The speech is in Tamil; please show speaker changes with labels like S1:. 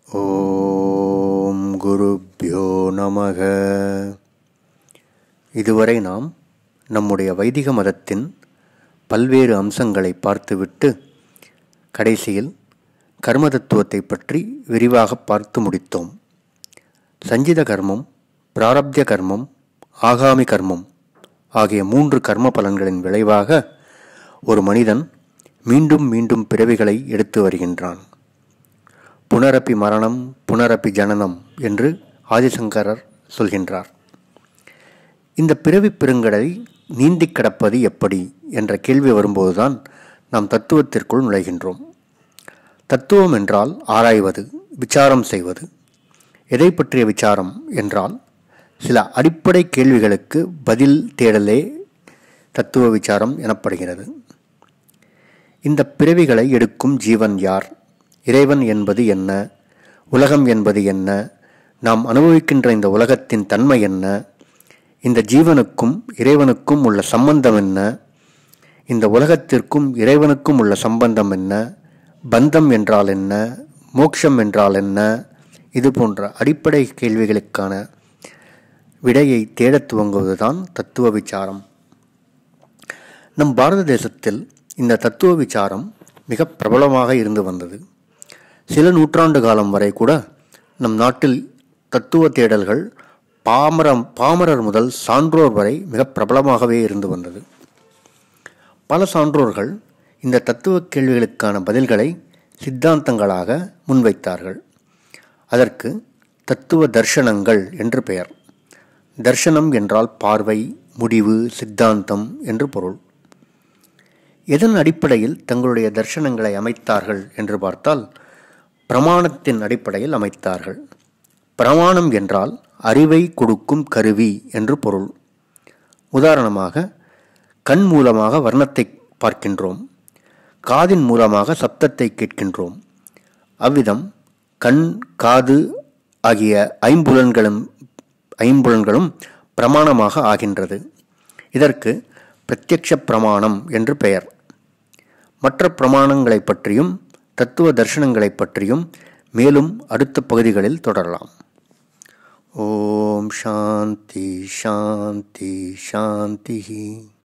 S1: ஓம் குருப்யோ நமக இதுவரை நாம் நம்முடைய வைதிக மதத்தின் பல்வேறு அம்சங்களை பார்த்துவிட்டு கடைசியில் கர்ம தத்துவத்தை பற்றி விரிவாக பார்த்து முடித்தோம் சஞ்சித கர்மம் பிராரப்திய கர்மம் ஆகாமி கர்மம் ஆகிய மூன்று கர்ம பலன்களின் விளைவாக ஒரு மனிதன் மீண்டும் மீண்டும் பிறவிகளை எடுத்து வருகின்றான் புனரப்பி மரணம் புனரப்பி ஜனனம் என்று ஆதிசங்கரர் சொல்கின்றார் இந்த பிறவி பெருங்கடலை நீந்தி கடப்பது எப்படி என்ற கேள்வி வரும்போதுதான் நாம் தத்துவத்திற்குள் நுழைகின்றோம் தத்துவம் என்றால் ஆராய்வது விசாரம் செய்வது எதை பற்றிய விசாரம் என்றால் சில அடிப்படை கேள்விகளுக்கு பதில் தேடலே தத்துவ விசாரம் எனப்படுகிறது இந்த பிறவிகளை எடுக்கும் ஜீவன் யார் இறைவன் என்பது என்ன உலகம் என்பது என்ன நாம் அனுபவிக்கின்ற இந்த உலகத்தின் தன்மை என்ன இந்த ஜீவனுக்கும் இறைவனுக்கும் உள்ள சம்பந்தம் என்ன இந்த உலகத்திற்கும் இறைவனுக்கும் உள்ள சம்பந்தம் என்ன பந்தம் என்றால் என்ன மோட்சம் என்றால் என்ன இது போன்ற அடிப்படை கேள்விகளுக்கான விடையை தேடத் துவங்குவதுதான் தத்துவ விசாரம் நம் பாரத தேசத்தில் இந்த தத்துவ விசாரம் மிக பிரபலமாக இருந்து வந்தது சில நூற்றாண்டு காலம் வரை கூட நம் நாட்டில் தத்துவ தேடல்கள் பாமரம் பாமரர் முதல் சான்றோர் வரை மிக பிரபலமாகவே இருந்து வந்தது பல சான்றோர்கள் இந்த தத்துவ கேள்விகளுக்கான பதில்களை சித்தாந்தங்களாக முன்வைத்தார்கள் அதற்கு தத்துவ தர்ஷனங்கள் என்று பெயர் தர்ஷனம் என்றால் பார்வை முடிவு சித்தாந்தம் என்று பொருள் எதன் அடிப்படையில் தங்களுடைய தர்ஷனங்களை அமைத்தார்கள் என்று பார்த்தால் பிரமாணத்தின் அடிப்படையில் அமைத்தார்கள் பிரமாணம் என்றால் அறிவை கொடுக்கும் கருவி என்று பொருள் உதாரணமாக கண் மூலமாக வர்ணத்தை பார்க்கின்றோம் காதின் மூலமாக சப்தத்தை கேட்கின்றோம் அவ்விதம் கண் காது ஆகிய ஐம்புலன்களும் ஐம்புலன்களும் பிரமாணமாக ஆகின்றது இதற்கு பிரத்யக்ஷ பிரமாணம் என்று பெயர் மற்ற பிரமாணங்களை பற்றியும் தத்துவ தர்ஷனங்களை பற்றியும் மேலும் அடுத்த பகுதிகளில் தொடரலாம் ஓம் சாந்தி சாந்தி சாந்தி